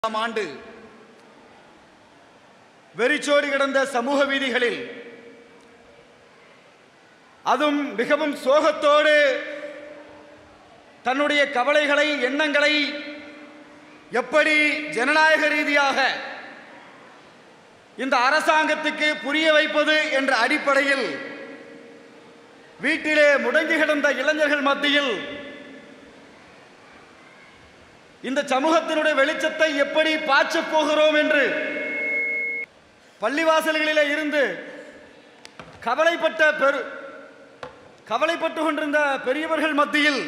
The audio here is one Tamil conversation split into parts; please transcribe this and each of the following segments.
ஆம் ஆண்டு வெறிச்சோடி கிடந்த சமூக வீதிகளில் அதுவும் மிகவும் சோகத்தோடு தன்னுடைய கவலைகளை எண்ணங்களை எப்படி ஜனநாயக ரீதியாக இந்த அரசாங்கத்துக்கு புரிய வைப்பது என்ற அடிப்படையில் வீட்டிலே முடங்கி கிடந்த இளைஞர்கள் மத்தியில் இந்த சமூகத்தினுடைய வெளிச்சத்தை எப்படி பாய்ச்சப் போகிறோம் என்று பள்ளிவாசல்களிலே இருந்து கவலைப்பட்ட பெரு கவலைப்பட்டு கொண்டிருந்த பெரியவர்கள் மத்தியில்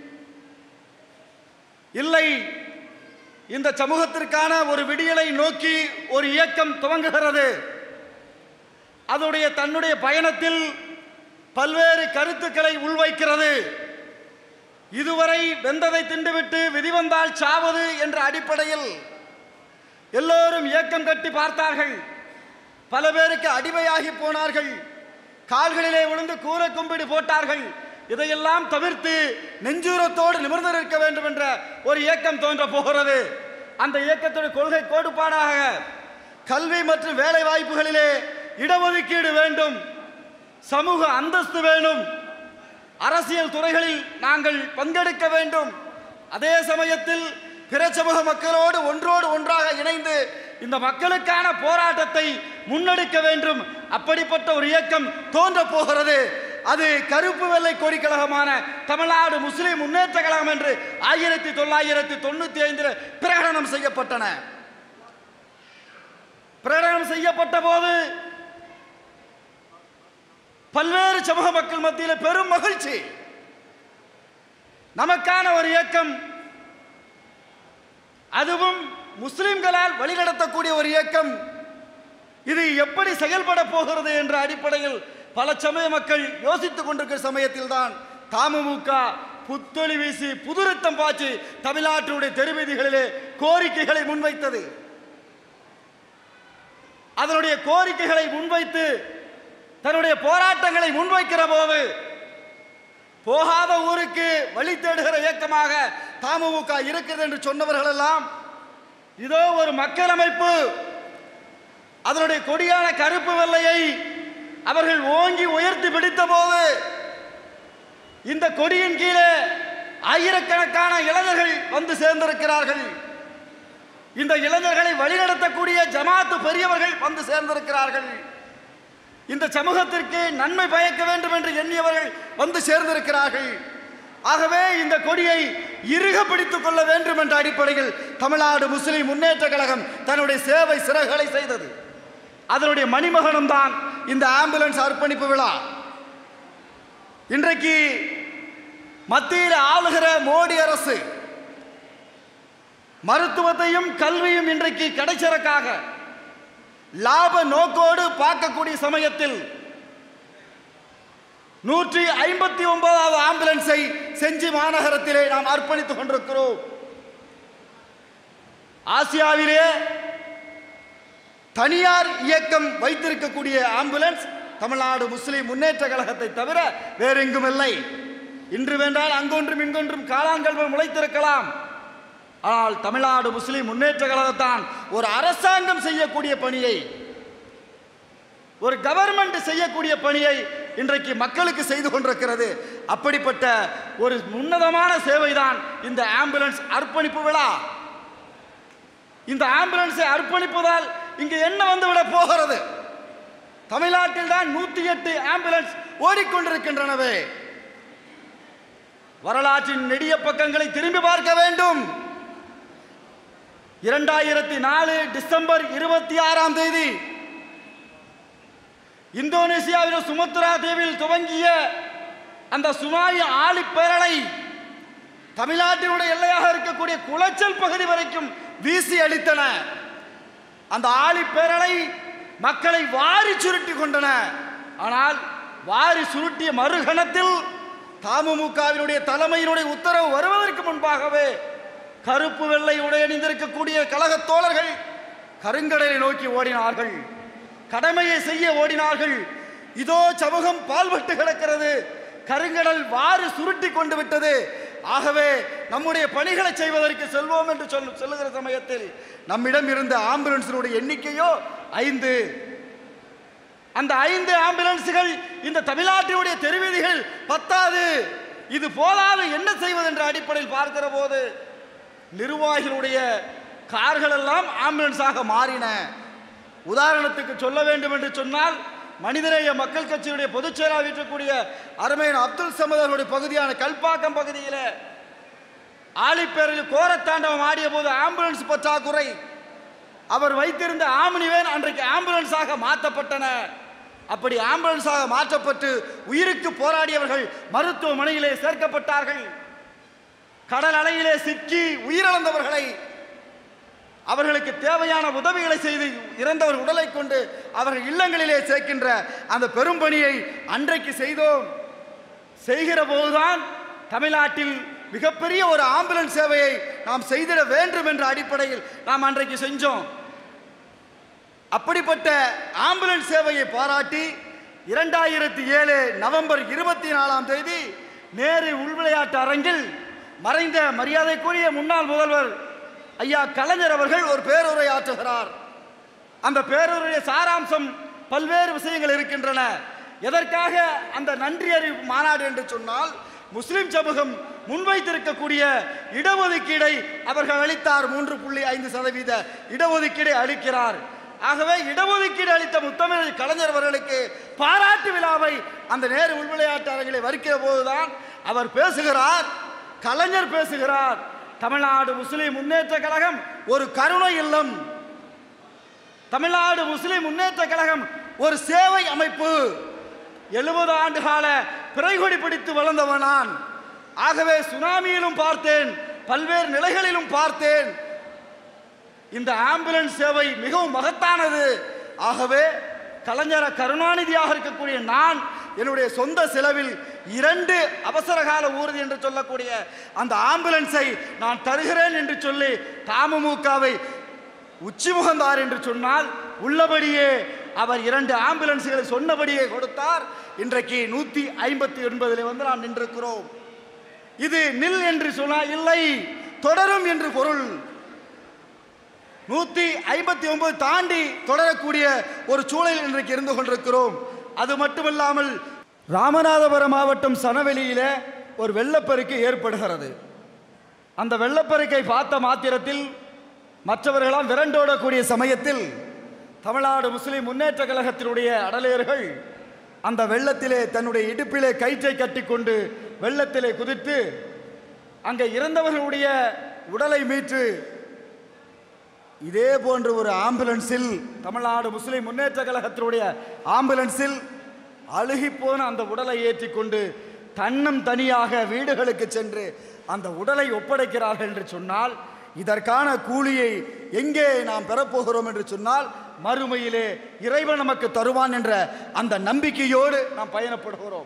இல்லை இந்த சமூகத்திற்கான ஒரு விடியலை நோக்கி ஒரு இயக்கம் துவங்குகிறது அதனுடைய தன்னுடைய பயணத்தில் பல்வேறு கருத்துக்களை உள்வைக்கிறது இதுவரை வெந்ததை திண்டுவிட்டு விதி வந்தால் சாவது என்ற அடிப்படையில் எல்லோரும் இயக்கம் கட்டி பார்த்தார்கள் பல பேருக்கு அடிமையாகி போனார்கள் கால்களிலே விழுந்து கூரை கும்பிடு போட்டார்கள் இதையெல்லாம் தவிர்த்து நெஞ்சூரத்தோடு நிமிர்ந்து நிற்க வேண்டும் என்ற ஒரு இயக்கம் தோன்ற போகிறது அந்த இயக்கத்துடைய கொள்கை கோட்பாடாக கல்வி மற்றும் வேலை வாய்ப்புகளிலே இடஒதுக்கீடு வேண்டும் சமூக அந்தஸ்து வேணும் அரசியல் துறைகளில் நாங்கள் பங்கெடுக்க வேண்டும் அதே சமயத்தில் பிற சமூக மக்களோடு ஒன்றோடு ஒன்றாக இணைந்து இந்த மக்களுக்கான போராட்டத்தை முன்னெடுக்க வேண்டும் அப்படிப்பட்ட ஒரு இயக்கம் தோன்ற போகிறது அது கருப்பு வெள்ளை கொடி கழகமான தமிழ்நாடு முஸ்லிம் முன்னேற்ற கழகம் என்று ஆயிரத்தி தொள்ளாயிரத்தி தொண்ணூத்தி ஐந்தில் பிரகடனம் செய்யப்பட்டன பிரகடனம் செய்யப்பட்ட போது பல்வேறு சமூக மக்கள் மத்தியில் பெரும் மகிழ்ச்சி நமக்கான ஒரு இயக்கம் அதுவும் முஸ்லிம்களால் வழிநடத்தக்கூடிய ஒரு இயக்கம் இது எப்படி செயல்பட போகிறது என்ற அடிப்படையில் பல சமய மக்கள் யோசித்துக் கொண்டிருக்கிற சமயத்தில் தான் தமுமுக புத்தொளி வீசி புதுரத்தம் பாய்ச்சி தமிழ்நாட்டினுடைய தெருவீதிகளிலே கோரிக்கைகளை முன்வைத்தது அதனுடைய கோரிக்கைகளை முன்வைத்து தன்னுடைய போராட்டங்களை முன்வைக்கிற போது போகாத ஊருக்கு வழி தேடுகிற இயக்கமாக தமுக இருக்கிறது என்று சொன்னவர்கள் எல்லாம் இதோ ஒரு மக்கள் அமைப்பு அதனுடைய கொடியான கருப்பு வெள்ளையை அவர்கள் ஓங்கி உயர்த்தி பிடித்த போது இந்த கொடியின் கீழே ஆயிரக்கணக்கான இளைஞர்கள் வந்து சேர்ந்திருக்கிறார்கள் இந்த இளைஞர்களை வழிநடத்தக்கூடிய ஜமாத்து பெரியவர்கள் வந்து சேர்ந்திருக்கிறார்கள் இந்த சமூகத்திற்கு நன்மை பயக்க வேண்டும் என்று எண்ணியவர்கள் வந்து சேர்ந்திருக்கிறார்கள் ஆகவே இந்த கொடியை இறுக பிடித்துக் கொள்ள வேண்டும் என்ற அடிப்படையில் தமிழ்நாடு முஸ்லிம் முன்னேற்ற கழகம் தன்னுடைய சேவை சிறகுகளை செய்தது அதனுடைய மணிமகனம் தான் இந்த ஆம்புலன்ஸ் அர்ப்பணிப்பு விழா இன்றைக்கு மத்தியில் ஆளுகிற மோடி அரசு மருத்துவத்தையும் கல்வியும் இன்றைக்கு கடைச்சரக்காக லாப நோக்கோடு பார்க்கக்கூடிய சமயத்தில் நூற்றி ஐம்பத்தி ஒன்பதாவது ஆம்புலன்ஸை செஞ்சி மாநகரத்திலே நாம் அர்ப்பணித்துக் கொண்டிருக்கிறோம் ஆசியாவிலே தனியார் இயக்கம் வைத்திருக்கக்கூடிய ஆம்புலன்ஸ் தமிழ்நாடு முஸ்லிம் முன்னேற்ற கழகத்தை தவிர வேறெங்கும் இல்லை இன்று வேண்டால் அங்கொன்றும் இங்கொன்றும் காலாங்கல்வம் முளைத்திருக்கலாம் ஆனால் தமிழ்நாடு முஸ்லிம் முன்னேற்ற கழகத்தான் ஒரு அரசாங்கம் செய்யக்கூடிய பணியை ஒரு கவர்மெண்ட் செய்யக்கூடிய பணியை இன்றைக்கு மக்களுக்கு செய்து கொண்டிருக்கிறது அப்படிப்பட்ட ஒரு உன்னதமான சேவைதான் இந்த ஆம்புலன்ஸ் அர்ப்பணிப்பு விழா இந்த ஆம்புலன்ஸை அர்ப்பணிப்பதால் இங்கு என்ன வந்துவிட போகிறது தமிழ்நாட்டில் தான் நூத்தி எட்டு ஆம்புலன்ஸ் ஓடிக்கொண்டிருக்கின்றனவே வரலாற்றின் நெடிய பக்கங்களை திரும்பி பார்க்க வேண்டும் இரண்டாயிரத்தி நாலு டிசம்பர் இருபத்தி ஆறாம் தேதி இந்தோனேசியாவில் சுமத்ரா தீவில் துவங்கிய அந்த சுனாமி ஆழிப்பேரலை தமிழ்நாட்டினுடைய எல்லையாக இருக்கக்கூடிய குளச்சல் பகுதி வரைக்கும் வீசி அளித்தன அந்த ஆழிப்பேரலை மக்களை வாரி சுருட்டி கொண்டன ஆனால் வாரி சுருட்டிய மறுகணத்தில் தமுமுகவினுடைய தலைமையினுடைய உத்தரவு வருவதற்கு முன்பாகவே கருப்பு வெள்ளை உடை அணிந்திருக்கக்கூடிய கழகத் தோழர்கள் கருங்கடலை நோக்கி ஓடினார்கள் கடமையை செய்ய ஓடினார்கள் இதோ சமூகம் பால்பட்டு கிடக்கிறது கருங்கடல் வாரி சுருட்டி கொண்டு விட்டது ஆகவே நம்முடைய பணிகளை செய்வதற்கு செல்வோம் என்று சொல் சொல்லுகிற சமயத்தில் நம்மிடம் இருந்த ஆம்புலன்ஸினுடைய எண்ணிக்கையோ ஐந்து அந்த ஐந்து ஆம்புலன்ஸ்கள் இந்த தமிழ்நாட்டினுடைய தெருவீதிகள் பத்தாது இது போதாது என்ன செய்வது என்ற அடிப்படையில் பார்க்கிற போது நிர்வாகிகளுடைய கார்கள் எல்லாம் ஆம்புலன்ஸாக மாறின உதாரணத்துக்கு சொல்ல வேண்டும் என்று சொன்னால் மனிதநேய மக்கள் கட்சியுடைய பொதுச் செயலாளர் இருக்கக்கூடிய அருமையின் அப்துல் சமத் அவருடைய பகுதியான கல்பாக்கம் பகுதியில் ஆழிப்பேரில் கோரத்தாண்டவம் ஆடிய போது ஆம்புலன்ஸ் பற்றாக்குறை அவர் வைத்திருந்த ஆம்னிவேன் அன்றைக்கு ஆம்புலன்ஸாக மாற்றப்பட்டன அப்படி ஆம்புலன்ஸாக மாற்றப்பட்டு உயிருக்கு போராடியவர்கள் மருத்துவமனையிலே சேர்க்கப்பட்டார்கள் கடல் அலையிலே சிக்கி உயிரிழந்தவர்களை அவர்களுக்கு தேவையான உதவிகளை செய்து இறந்தவர் உடலை கொண்டு அவர்கள் இல்லங்களிலே சேர்க்கின்ற அந்த பெரும்பணியை அன்றைக்கு செய்தோம் செய்கிற போதுதான் தமிழ்நாட்டில் மிகப்பெரிய ஒரு ஆம்புலன்ஸ் சேவையை நாம் செய்திட வேண்டும் என்ற அடிப்படையில் நாம் அன்றைக்கு செஞ்சோம் அப்படிப்பட்ட ஆம்புலன்ஸ் சேவையை பாராட்டி இரண்டாயிரத்தி ஏழு நவம்பர் இருபத்தி நாலாம் தேதி நேரு உள்விளையாட்டு அரங்கில் மறைந்த மரியாதைக்குரிய முன்னாள் முதல்வர் ஐயா கலைஞர் அவர்கள் ஒரு பேருரை ஆற்றுகிறார் அந்த பேருரைய சாராம்சம் பல்வேறு விஷயங்கள் இருக்கின்றன எதற்காக அந்த நன்றி அறிவிப்பு மாநாடு என்று சொன்னால் முஸ்லிம் சமூகம் முன்வைத்திருக்கக்கூடிய இடஒதுக்கீடை அவர்கள் அளித்தார் மூன்று புள்ளி ஐந்து சதவீத இடஒதுக்கீடை அளிக்கிறார் ஆகவே இடஒதுக்கீடு அளித்த முத்தமிழ் கலைஞர் அவர்களுக்கு பாராட்டு விழாவை அந்த நேரு உள்விளையாட்டு அரங்கிலே வருகிற போதுதான் அவர் பேசுகிறார் கலைஞர் பேசுகிறார் தமிழ்நாடு முஸ்லிம் முன்னேற்ற கழகம் ஒரு கருணை இல்லம் தமிழ்நாடு முஸ்லிம் முன்னேற்ற கழகம் ஒரு சேவை அமைப்பு எழுபது ஆண்டு கால பிறைகொடி பிடித்து வளர்ந்தவன் நான் ஆகவே சுனாமியிலும் பார்த்தேன் பல்வேறு நிலைகளிலும் பார்த்தேன் இந்த ஆம்புலன்ஸ் சேவை மிகவும் மகத்தானது ஆகவே கலைஞர கருணாநிதியாக இருக்கக்கூடிய நான் என்னுடைய சொந்த செலவில் இரண்டு அவசர கால ஊர்தி என்று சொல்லக்கூடிய அந்த ஆம்புலன்ஸை நான் தருகிறேன் என்று சொல்லி தமுமுகவை உச்சிமுகந்தார் என்று சொன்னால் உள்ளபடியே அவர் இரண்டு ஆம்புலன்ஸ்களை சொன்னபடியே கொடுத்தார் இன்றைக்கு நூத்தி ஐம்பத்தி ஒன்பதில் வந்து நாம் நின்றிருக்கிறோம் இது நில் என்று சொன்னால் இல்லை தொடரும் என்று பொருள் நூத்தி ஐம்பத்தி ஒன்பது தாண்டி தொடரக்கூடிய ஒரு சூழலில் இன்றைக்கு இருந்து கொண்டிருக்கிறோம் அது மட்டுமல்லாமல் ராமநாதபுரம் மாவட்டம் சனவெளியில ஒரு வெள்ளப்பெருக்கு ஏற்படுகிறது அந்த வெள்ளப்பெருக்கை பார்த்த மாத்திரத்தில் மற்றவர்களாம் விரண்டோடக்கூடிய சமயத்தில் தமிழ்நாடு முஸ்லிம் முன்னேற்ற கழகத்தினுடைய அடலேயர்கள் அந்த வெள்ளத்திலே தன்னுடைய இடுப்பிலே கயிற்றை கட்டிக்கொண்டு வெள்ளத்திலே குதித்து அங்கே இறந்தவர்களுடைய உடலை மீட்டு இதே போன்ற ஒரு ஆம்புலன்ஸில் தமிழ்நாடு முஸ்லிம் முன்னேற்ற கழகத்தினுடைய ஆம்புலன்ஸில் அழுகிப்போன அந்த உடலை ஏற்றிக்கொண்டு தன்னம் தனியாக வீடுகளுக்கு சென்று அந்த உடலை ஒப்படைக்கிறார்கள் என்று சொன்னால் இதற்கான கூலியை எங்கே நாம் பெறப்போகிறோம் என்று சொன்னால் மறுமையிலே இறைவன் நமக்கு தருவான் என்ற அந்த நம்பிக்கையோடு நாம் பயணப்படுகிறோம்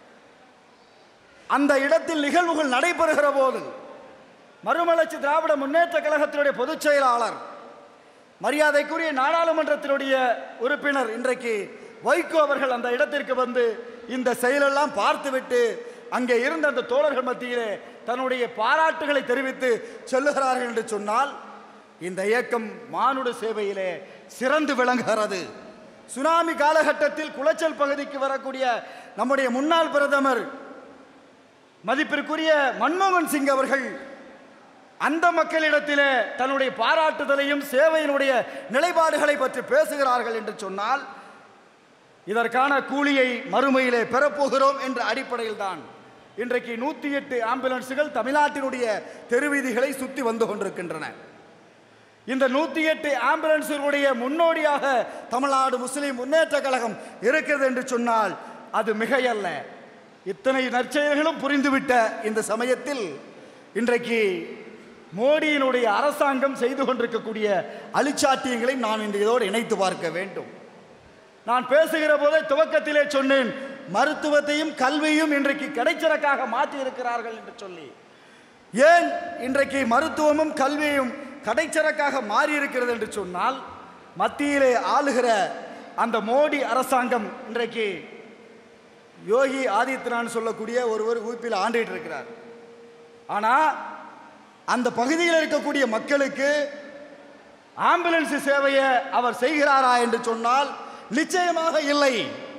அந்த இடத்தில் நிகழ்வுகள் நடைபெறுகிற போது மறுமலர்ச்சி திராவிட முன்னேற்ற கழகத்தினுடைய பொதுச் செயலாளர் மரியாதைக்குரிய நாடாளுமன்றத்தினுடைய உறுப்பினர் இன்றைக்கு வைகோ அவர்கள் அந்த இடத்திற்கு வந்து இந்த செயலெல்லாம் பார்த்துவிட்டு அங்கே இருந்த அந்த தோழர்கள் மத்தியிலே தன்னுடைய பாராட்டுகளை தெரிவித்து சொல்லுகிறார்கள் என்று சொன்னால் இந்த இயக்கம் மானுட சேவையிலே சிறந்து விளங்குகிறது சுனாமி காலகட்டத்தில் குளச்சல் பகுதிக்கு வரக்கூடிய நம்முடைய முன்னாள் பிரதமர் மதிப்பிற்குரிய மன்மோகன் சிங் அவர்கள் அந்த மக்களிடத்திலே தன்னுடைய பாராட்டுதலையும் சேவையினுடைய நிலைப்பாடுகளை பற்றி பேசுகிறார்கள் என்று சொன்னால் இதற்கான கூலியை மறுமையிலே பெறப்போகிறோம் என்ற அடிப்படையில் தான் இன்றைக்கு நூற்றி எட்டு ஆம்புலன்ஸுகள் தமிழ்நாட்டினுடைய தெருவீதிகளை சுற்றி வந்து கொண்டிருக்கின்றன இந்த நூற்றி எட்டு ஆம்புலன்ஸுடைய முன்னோடியாக தமிழ்நாடு முஸ்லிம் முன்னேற்ற கழகம் இருக்கிறது என்று சொன்னால் அது மிகையல்ல இத்தனை நற்செயல்களும் புரிந்துவிட்ட இந்த சமயத்தில் இன்றைக்கு மோடியினுடைய அரசாங்கம் செய்து கொண்டிருக்கக்கூடிய அழிச்சாட்டியங்களை நான் இந்த இதோடு இணைத்து பார்க்க வேண்டும் நான் பேசுகிற போதே துவக்கத்திலே சொன்னேன் மருத்துவத்தையும் கல்வியும் இன்றைக்கு கிடைச்சரக்காக மாற்றி இருக்கிறார்கள் என்று சொல்லி ஏன் இன்றைக்கு மருத்துவமும் கல்வியும் கடைச்சரக்காக மாறி இருக்கிறது என்று சொன்னால் மத்தியிலே ஆளுகிற அந்த மோடி அரசாங்கம் இன்றைக்கு யோகி ஆதித்யநாத் சொல்லக்கூடிய ஒருவர் ஊப்பில் ஆண்டுகிட்டு இருக்கிறார் ஆனால் அந்த பகுதியில் இருக்கக்கூடிய மக்களுக்கு ஆம்புலன்ஸ் சேவையை அவர் செய்கிறாரா என்று சொன்னால் நிச்சயமாக இல்லை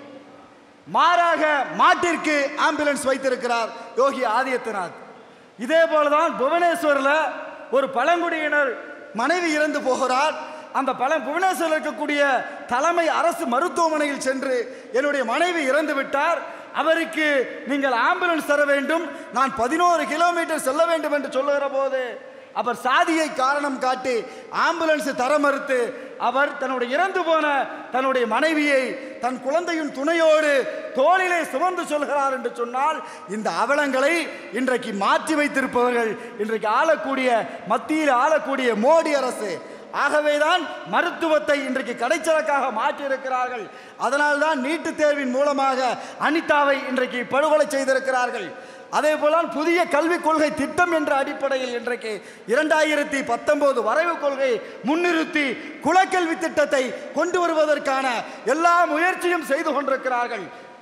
மாறாக மாட்டிற்கு ஆம்புலன்ஸ் வைத்திருக்கிறார் யோகி ஆதித்யநாத் இதே போலதான் புவனேஸ்வரில் ஒரு பழங்குடியினர் மனைவி இறந்து போகிறார் அந்த பழ புவனேஸ்வரில் இருக்கக்கூடிய தலைமை அரசு மருத்துவமனையில் சென்று என்னுடைய மனைவி இறந்து விட்டார் அவருக்கு நீங்கள் ஆம்புலன்ஸ் தர வேண்டும் நான் பதினோரு கிலோமீட்டர் செல்ல வேண்டும் என்று சொல்லுகிற போது அவர் சாதியை காரணம் காட்டி ஆம்புலன்ஸ் தர மறுத்து அவர் தன்னுடைய இறந்து போன தன்னுடைய மனைவியை தன் குழந்தையின் துணையோடு தோளிலே சுமந்து சொல்கிறார் என்று சொன்னால் இந்த அவலங்களை இன்றைக்கு மாற்றி வைத்திருப்பவர்கள் இன்றைக்கு ஆளக்கூடிய மத்தியில் ஆளக்கூடிய மோடி அரசு ஆகவேதான் மருத்துவத்தை இன்றைக்கு கடைச்சலக்காக மாற்றியிருக்கிறார்கள் அதனால்தான் நீட்டுத் தேர்வின் மூலமாக அனிதாவை இன்றைக்கு படுகொலை செய்திருக்கிறார்கள் அதே போல புதிய கல்விக் கொள்கை திட்டம் என்ற அடிப்படையில் இன்றைக்கு இரண்டாயிரத்தி பத்தொன்பது வரைவு கொள்கை முன்னிறுத்தி குலக்கல்வி திட்டத்தை கொண்டு வருவதற்கான எல்லா முயற்சியும் செய்து கொண்டிருக்கிறார்கள்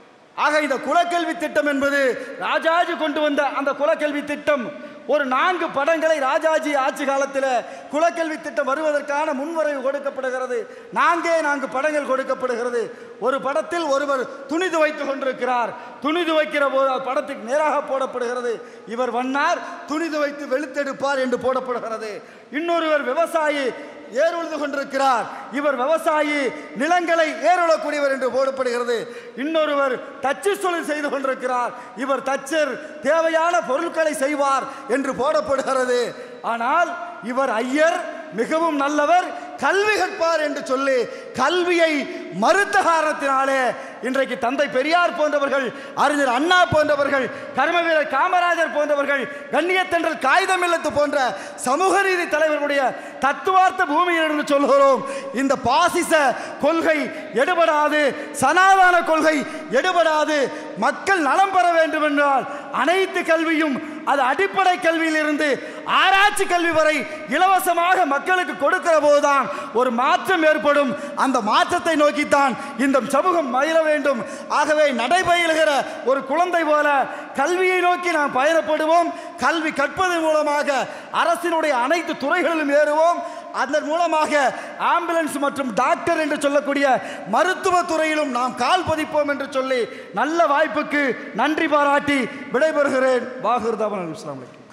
ஆக இந்த குலக்கல்வி திட்டம் என்பது ராஜாஜி கொண்டு வந்த அந்த குலக்கல்வி திட்டம் ஒரு நான்கு படங்களை ராஜாஜி ஆட்சி காலத்தில் குலக்கல்வி திட்டம் வருவதற்கான முன்வரைவு கொடுக்கப்படுகிறது நான்கே நான்கு படங்கள் கொடுக்கப்படுகிறது ஒரு படத்தில் ஒருவர் துணி துவைத்து கொண்டிருக்கிறார் துணி துவைக்கிற போது அந்த படத்துக்கு நேராக போடப்படுகிறது இவர் வண்ணார் துணி துவைத்து வெளுத்தெடுப்பார் என்று போடப்படுகிறது இன்னொருவர் விவசாயி ஏர் உழுது கொண்டிருக்கிறார் இவர் விவசாயி நிலங்களை ஏறுழக்கூடியவர் என்று போடப்படுகிறது இன்னொருவர் தச்சு தொழில் செய்து கொண்டிருக்கிறார் இவர் தச்சர் தேவையான பொருட்களை செய்வார் என்று போடப்படுகிறது ஆனால் இவர் ஐயர் மிகவும் நல்லவர் கல்வி கற்பார் என்று சொல்லி கல்வியை மறுத்த காரணத்தினாலே இன்றைக்கு தந்தை பெரியார் போன்றவர்கள் அறிஞர் அண்ணா போன்றவர்கள் கர்மவீரர் காமராஜர் போன்றவர்கள் கண்ணியத்தென்றல் காகிதம் இல்லத்து போன்ற சமூக நீதி தலைவர்களுடைய தத்துவார்த்த பூமியிலிருந்து சொல்கிறோம் இந்த பாசிச கொள்கை எடுபடாது சனாதன கொள்கை எடுபடாது மக்கள் நலம் பெற வேண்டும் என்றால் அனைத்து கல்வியும் அது அடிப்படை கல்வியிலிருந்து ஆராய்ச்சி கல்வி வரை இலவசமாக மக்களுக்கு கொடுக்கிற போதுதான் ஒரு மாற்றம் ஏற்படும் அந்த மாற்றத்தை நோக்கித்தான் இந்த சமூகம் மயில வேண்டும் ஆகவே நடைபயிலுகிற ஒரு குழந்தை போல கல்வியை நோக்கி நாம் பயணப்படுவோம் கல்வி கற்பதன் மூலமாக அரசினுடைய அனைத்து துறைகளிலும் ஏறுவோம் அதன் மூலமாக ஆம்புலன்ஸ் மற்றும் டாக்டர் என்று சொல்லக்கூடிய மருத்துவ துறையிலும் நாம் கால் பதிப்போம் என்று சொல்லி நல்ல வாய்ப்புக்கு நன்றி பாராட்டி விடைபெறுகிறேன் பாகுர் தவன் அஸ்லாம் வலைக்கம்